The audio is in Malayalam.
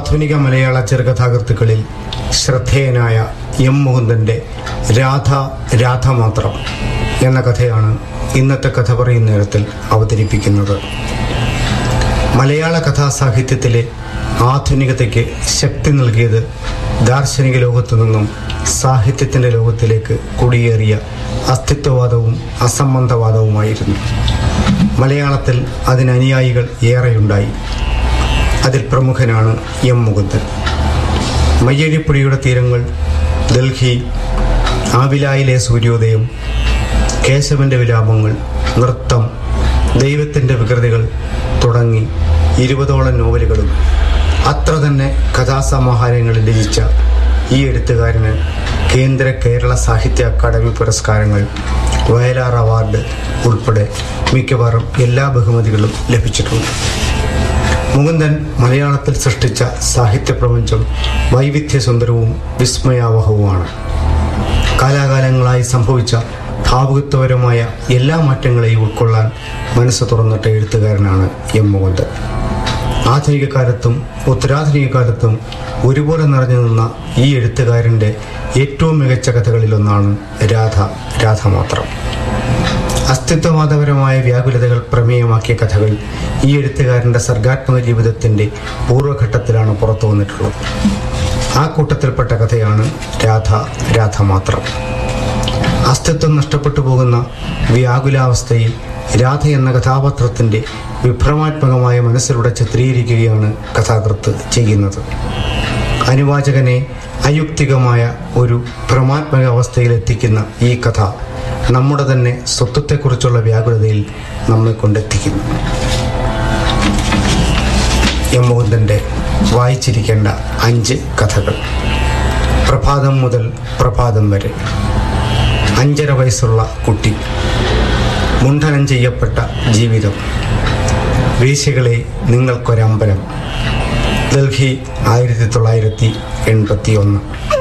ആധുനിക മലയാള ചെറുകഥാകൃത്തുക്കളിൽ ശ്രദ്ധേയനായ എം മുകുന്ദൻ്റെ രാധ രാധ മാത്രം എന്ന കഥയാണ് ഇന്നത്തെ കഥ പറയുന്ന നേരത്തിൽ അവതരിപ്പിക്കുന്നത് മലയാള കഥാസാഹിത്യത്തിലെ ആധുനികതയ്ക്ക് ശക്തി നൽകിയത് ദാർശനിക ലോകത്തു നിന്നും സാഹിത്യത്തിൻ്റെ ലോകത്തിലേക്ക് കുടിയേറിയ അസ്തിത്വവാദവും അസംബന്ധവാദവുമായിരുന്നു മലയാളത്തിൽ അതിനനുയായികൾ ഏറെയുണ്ടായി അതിൽ പ്രമുഖനാണ് എം മുകുന്ദൻ മയ്യഴിപ്പുഴയുടെ തീരങ്ങൾ ഡൽഹി ആവിലായിലെ സൂര്യോദയം കേശവന്റെ വിലാപങ്ങൾ നൃത്തം ദൈവത്തിൻ്റെ വികൃതികൾ തുടങ്ങി ഇരുപതോളം നോവലുകളും അത്ര തന്നെ കഥാസമാഹാരങ്ങളിൽ രചിച്ച ഈ എഴുത്തുകാരന് കേന്ദ്ര കേരള സാഹിത്യ അക്കാദമി പുരസ്കാരങ്ങൾ വയലാർ അവാർഡ് ഉൾപ്പെടെ മിക്കവാറും എല്ലാ ബഹുമതികളും ലഭിച്ചിട്ടുണ്ട് മുകുന്ദൻ മലയാളത്തിൽ സൃഷ്ടിച്ച സാഹിത്യ പ്രപഞ്ചം വൈവിധ്യസുന്ദരവും വിസ്മയാവഹവുമാണ് കാലാകാലങ്ങളായി സംഭവിച്ച ഭാവുകത്വപരമായ എല്ലാ മാറ്റങ്ങളെയും ഉൾക്കൊള്ളാൻ മനസ്സ് തുറന്നിട്ട എഴുത്തുകാരനാണ് എം മുകുന്ദൻ ആധുനിക കാലത്തും ഉത്തരാധുനിക കാലത്തും ഒരുപോലെ നിറഞ്ഞു നിന്ന ഈ എഴുത്തുകാരൻ്റെ ഏറ്റവും മികച്ച കഥകളിലൊന്നാണ് രാധ രാധ മാത്രം അസ്തിത്വവാദപരമായ വ്യാകുലതകൾ പ്രമേയമാക്കിയ കഥകൾ ഈ എഴുത്തുകാരൻ്റെ സർഗാത്മക ജീവിതത്തിൻ്റെ പൂർവ്വഘട്ടത്തിലാണ് പുറത്തു വന്നിട്ടുള്ളത് ആ കൂട്ടത്തിൽപ്പെട്ട കഥയാണ് രാധ രാധ മാത്രം അസ്തിത്വം നഷ്ടപ്പെട്ടു പോകുന്ന വ്യാകുലാവസ്ഥയിൽ രാധ എന്ന കഥാപാത്രത്തിൻ്റെ വിഭ്രമാത്മകമായ മനസ്സിലൂടെ ചിത്രീകരിക്കുകയാണ് കഥാകൃത്ത് ചെയ്യുന്നത് അനുവാചകനെ അയുക്തികമായ ഒരു ഭ്രമാത്മക അവസ്ഥയിൽ എത്തിക്കുന്ന ഈ കഥ നമ്മുടെ തന്നെ സ്വത്വത്തെക്കുറിച്ചുള്ള വ്യാകുലതയിൽ നമ്മെ കൊണ്ടെത്തിക്കുന്നു എം മുകുന്ദൻ്റെ വായിച്ചിരിക്കേണ്ട അഞ്ച് കഥകൾ പ്രഭാതം മുതൽ പ്രഭാതം വരെ അഞ്ചര വയസ്സുള്ള കുട്ടി മുണ്ഡനം ചെയ്യപ്പെട്ട ജീവിതം വേശ്യകളെ നിങ്ങൾക്കൊരമ്പലം ഡൽഹി ആയിരത്തി തൊള്ളായിരത്തി എൺപത്തി ഒന്ന്